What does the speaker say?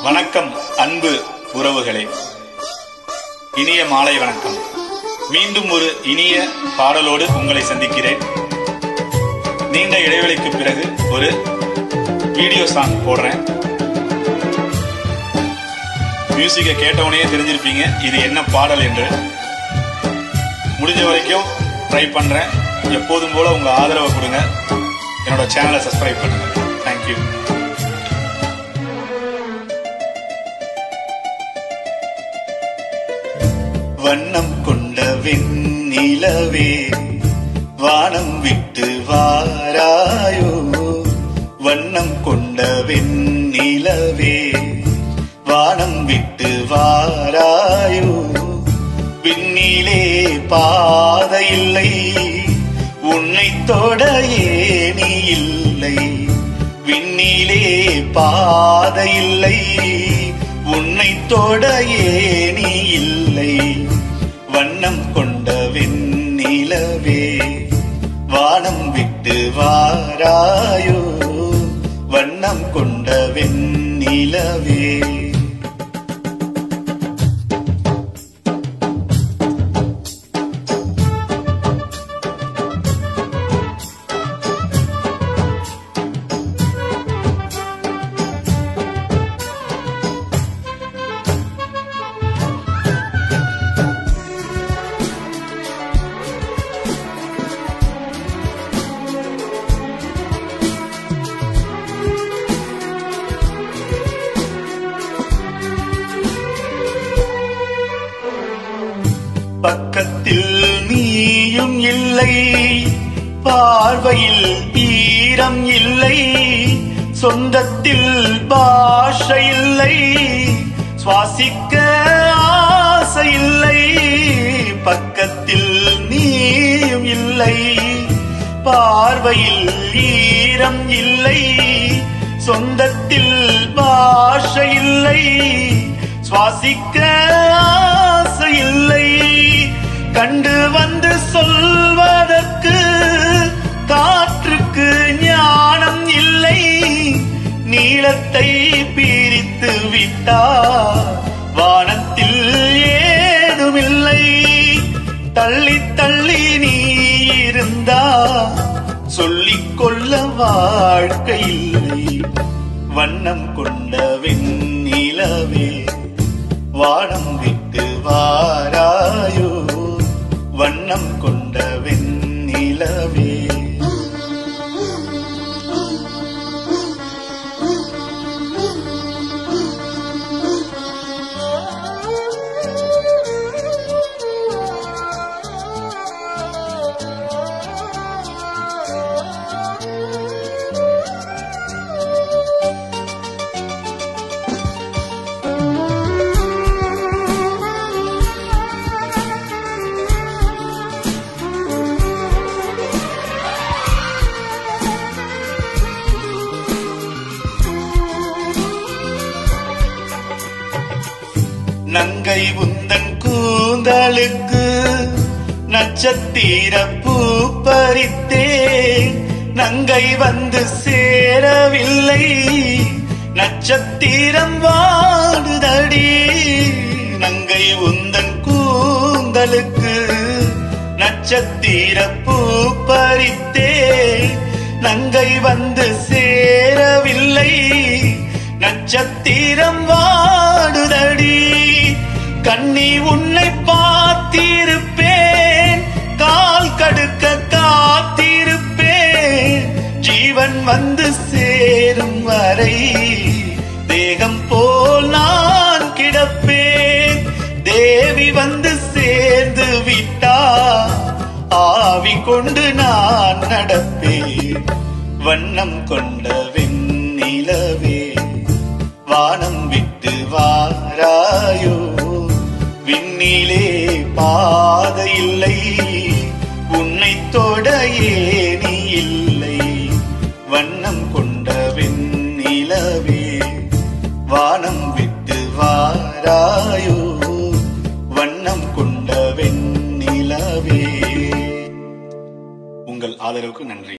வணக்கம் அன்பு உறவுகளே இனிய மாலை வணக்கம் மீண்டும் ஒரு இனிய பாடலோடு உங்களை சந்திக்கிறேன் நீண்ட இடைவெளிக்கு பிறகு ஒரு வீடியோ சாங் போடுறேன் மியூசிக்கை கேட்டவுடனே தெரிஞ்சிருப்பீங்க இது என்ன பாடல் என்று முடிஞ்ச வரைக்கும் ட்ரை பண்றேன் எப்போதும் போல உங்க ஆதரவை கொடுங்க என்னோட சேனலை சப்ஸ்கிரைப் பண்ணுங்க தேங்க்யூ வண்ணம் கொண்ட வெண்ணிலவே வானம் விட்டு வாராயோ வண்ணம் கொண்ட வெண்ணிலவே வானம் விட்டு வாராயோ விண்ணிலே பாதையில்லை உன்னை தொட ஏனி இல்லை விண்ணிலே பாதையில்லை உன்னை தொட ஏனி இல்லை வண்ணம் கொண்ட வெண்ணிலவே வானம் விட்டு வாராயோ வண்ணம் கொண்ட வெண்ணிலவே பக்கத்தில் நீயும் இல்லை பார்வையில் ஈரம் இல்லை சொந்தத்தில் பாஷை இல்லை சுவாசிக்க ஆசை இல்லை பக்கத்தில் நீயும் இல்லை பார்வையில் ஈரம் இல்லை சொந்தத்தில் பாஷை இல்லை சுவாசிக்க ஆசை இல்லை கண்டு வந்து சொல்வதற்கு காற்றுக்கு ஞானம் இல்லை நீளத்தை பிரித்து விட்டார் வானத்தில் ஏதுமில்லை தள்ளி தள்ளி நீ இருந்தா சொல்லிக் கொள்ள வாழ்க்கை இல்லை வண்ணம் கொண்ட வெண்ணிலவே வானம் விட்டு வாராயோ வண்ணம் கொண்ட வெண்ணிலவே நங்கை உந்தன் கூந்தலுக்கு நட்சத்திர பூ பறித்தேன் நங்கை வந்து சேரவில்லை நட்சத்திரம் வாடுதடி நங்கை உந்தன் கூந்தலுக்கு நட்சத்திர பூ பறித்தேன் நங்கை வந்து சேரவில்லை நட்சத்திரம் வாடுதடி கண்ணி உன்னை பார்த்திருப்பேன் கால் கடுக்க காத்திருப்பேன் ஜீவன் வந்து சேரும் வரை தேகம் போல் நான் கிடப்பேன் தேவி வந்து சேர்ந்து விட்டா ஆவி கொண்டு நான் நடப்பேன் வண்ணம் கொண்ட வெண்ணிலவே வானம் விட்டு வாராயோ விண்ணிலே பாதை இல்லை உன்னை தொட ஏனி இல்லை வண்ணம் கொண்ட வெண்ணிலவே வானம் விட்டு வாராயோ வண்ணம் கொண்ட வெண்ணிலவே உங்கள் ஆதரவுக்கு நன்றி